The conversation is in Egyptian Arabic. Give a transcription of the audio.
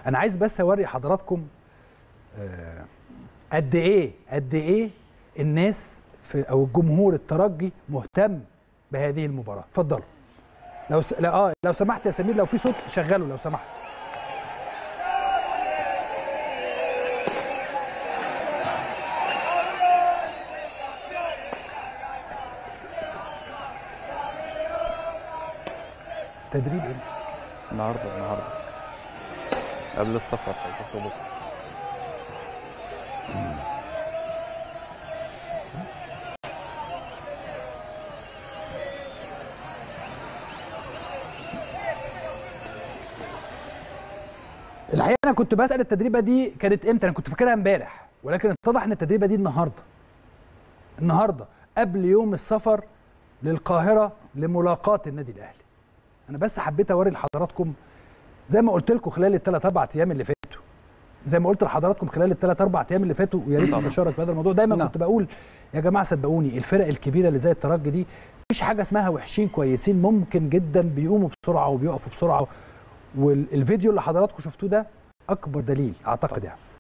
انا عايز بس اوري حضراتكم آه، قد ايه قد ايه الناس في او الجمهور الترجي مهتم بهذه المباراه اتفضلوا لو س... لا اه لو سمحت يا سمير لو في صوت شغله لو سمحت تدريب امتى النهارده النهارده قبل السفر هيسافروا بكره الحقيقه انا كنت بسال التدريبه دي كانت امتى انا كنت فاكرها امبارح ولكن اتضح ان التدريبه دي النهارده النهارده قبل يوم السفر للقاهره لملاقاه النادي الاهلي انا بس حبيت اوري لحضراتكم زي ما قلت لكم خلال الثلاث اربع ايام اللي فاتوا زي ما قلت لحضراتكم خلال الثلاث اربع ايام اللي فاتوا ويا ريت طبعا. نتشارك في هذا الموضوع دايما نعم. كنت بقول يا جماعه صدقوني الفرق الكبيره اللي زي الترجي دي مفيش حاجه اسمها وحشين كويسين ممكن جدا بيقوموا بسرعه وبيقفوا بسرعه والفيديو اللي حضراتكم شفتوه ده اكبر دليل اعتقد يعني